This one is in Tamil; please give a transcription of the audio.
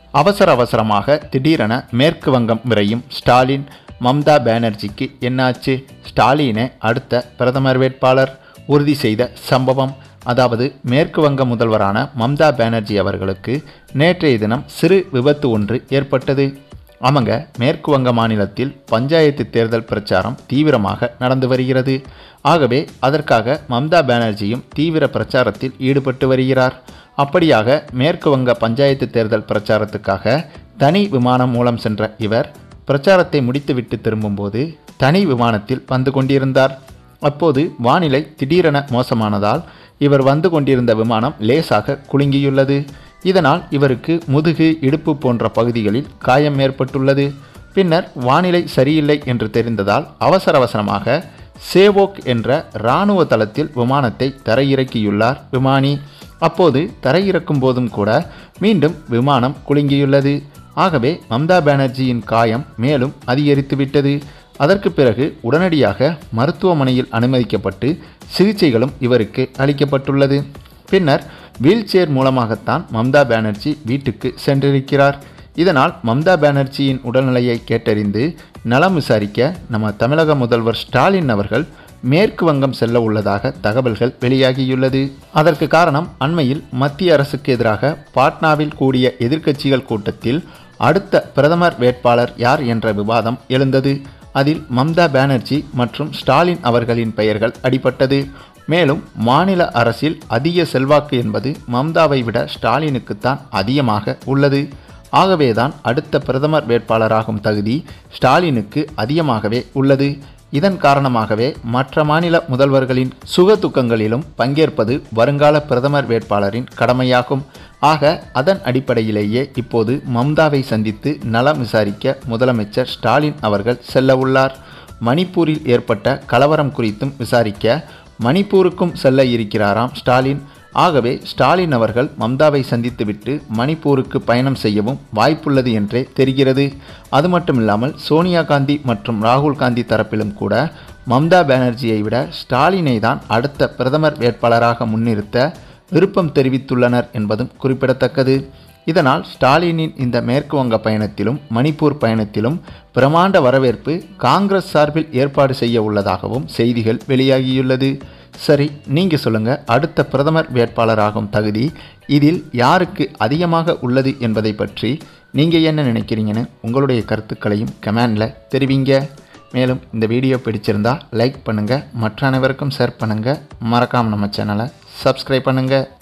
அவசர அவசரமாக திடீரென மேற்கு வங்கம் விரையும் ஸ்டாலின் மம்தா பானர்ஜிக்கு என்னாச்சு ஸ்டாலினை அடுத்த பிரதமர் வேட்பாளர் உறுதி செய்த சம்பவம் அதாவது மேற்கு வங்க முதல்வரான மம்தா பானர்ஜி அவர்களுக்கு நேற்றைய தினம் சிறு விபத்து ஒன்று ஏற்பட்டது ஆமாங்க மேற்கு வங்க மாநிலத்தில் பஞ்சாயத்து தேர்தல் பிரச்சாரம் தீவிரமாக நடந்து வருகிறது ஆகவே அதற்காக மம்தா பானர்ஜியும் தீவிர பிரச்சாரத்தில் ஈடுபட்டு வருகிறார் அப்படியாக மேற்கு வங்க பஞ்சாயத்து தேர்தல் பிரச்சாரத்துக்காக தனி விமானம் மூலம் சென்ற இவர் பிரச்சாரத்தை முடித்துவிட்டு திரும்பும்போது தனி விமானத்தில் வந்து கொண்டிருந்தார் அப்போது வானிலை திடீரென மோசமானதால் இவர் வந்து கொண்டிருந்த விமானம் லேசாக குலுங்கியுள்ளது இதனால் இவருக்கு முதுகு இடுப்பு போன்ற பகுதிகளில் காயம் ஏற்பட்டுள்ளது பின்னர் வானிலை சரியில்லை என்று தெரிந்ததால் அவசர அவசரமாக சேவோக் என்ற இராணுவ தளத்தில் விமானத்தை தரையிறக்கியுள்ளார் விமானி அப்போது தரையிறக்கும் போதும் கூட மீண்டும் விமானம் குலுங்கியுள்ளது ஆகவே மம்தா பானர்ஜியின் காயம் மேலும் அதிகரித்துவிட்டது அதற்கு பிறகு உடனடியாக மருத்துவமனையில் அனுமதிக்கப்பட்டு சிகிச்சைகளும் இவருக்கு அளிக்கப்பட்டுள்ளது பின்னர் வீல்சேர் மூலமாகத்தான் மம்தா பானர்ஜி வீட்டுக்கு சென்றிருக்கிறார் இதனால் மம்தா பானர்ஜியின் உடல்நிலையை கேட்டறிந்து நலம் விசாரிக்க நம்ம தமிழக முதல்வர் ஸ்டாலின் அவர்கள் மேற்கு வங்கம் செல்ல உள்ளதாக தகவல்கள் வெளியாகியுள்ளது அதற்கு காரணம் அண்மையில் மத்திய அரசுக்கு எதிராக பாட்னாவில் கூடிய எதிர்க்கட்சிகள் கூட்டத்தில் அடுத்த பிரதமர் வேட்பாளர் யார் என்ற விவாதம் எழுந்தது அதில் மம்தா பானர்ஜி மற்றும் ஸ்டாலின் அவர்களின் பெயர்கள் அடிபட்டது மேலும் மாநில அரசில் அதிக செல்வாக்கு என்பது மம்தாவை விட ஸ்டாலினுக்குத்தான் அதிகமாக உள்ளது ஆகவேதான் அடுத்த பிரதமர் வேட்பாளராகும் தகுதி ஸ்டாலினுக்கு அதிகமாகவே உள்ளது இதன் காரணமாகவே மற்ற மாநில முதல்வர்களின் சுக துக்கங்களிலும் பங்கேற்பது வருங்கால பிரதமர் வேட்பாளரின் கடமையாகும் ஆக அதன் அடிப்படையிலேயே இப்போது மம்தாவை சந்தித்து நலம் விசாரிக்க முதலமைச்சர் ஸ்டாலின் அவர்கள் செல்ல உள்ளார் மணிப்பூரில் ஏற்பட்ட கலவரம் குறித்தும் விசாரிக்க மணிப்பூருக்கும் செல்ல இருக்கிறாராம் ஸ்டாலின் ஆகவே ஸ்டாலின் அவர்கள் மம்தாவை சந்தித்துவிட்டு மணிப்பூருக்கு பயணம் செய்யவும் வாய்ப்புள்ளது என்றே தெரிகிறது அது மட்டுமில்லாமல் சோனியா காந்தி மற்றும் ராகுல் காந்தி தரப்பிலும் கூட மம்தா பானர்ஜியை விட ஸ்டாலினை தான் அடுத்த பிரதமர் வேட்பாளராக முன்னிறுத்த விருப்பம் தெரிவித்துள்ளனர் என்பதும் குறிப்பிடத்தக்கது இதனால் ஸ்டாலினின் இந்த மேற்கு வங்க பயணத்திலும் மணிப்பூர் பயணத்திலும் பிரமாண்ட வரவேற்பு காங்கிரஸ் சார்பில் ஏற்பாடு செய்ய உள்ளதாகவும் செய்திகள் வெளியாகியுள்ளது சரி நீங்கள் சொல்லுங்கள் அடுத்த பிரதமர் வேட்பாளராகும் தகுதி இதில் யாருக்கு அதிகமாக உள்ளது என்பதை பற்றி நீங்கள் என்ன நினைக்கிறீங்கன்னு உங்களுடைய கருத்துக்களையும் கமெண்டில் தெரிவிங்க மேலும் இந்த வீடியோ பிடிச்சிருந்தா லைக் பண்ணுங்கள் மற்ற அனைவருக்கும் ஷேர் பண்ணுங்கள் மறக்காமல் நம்ம சேனலை சப்ஸ்கிரைப் பண்ணுங்கள்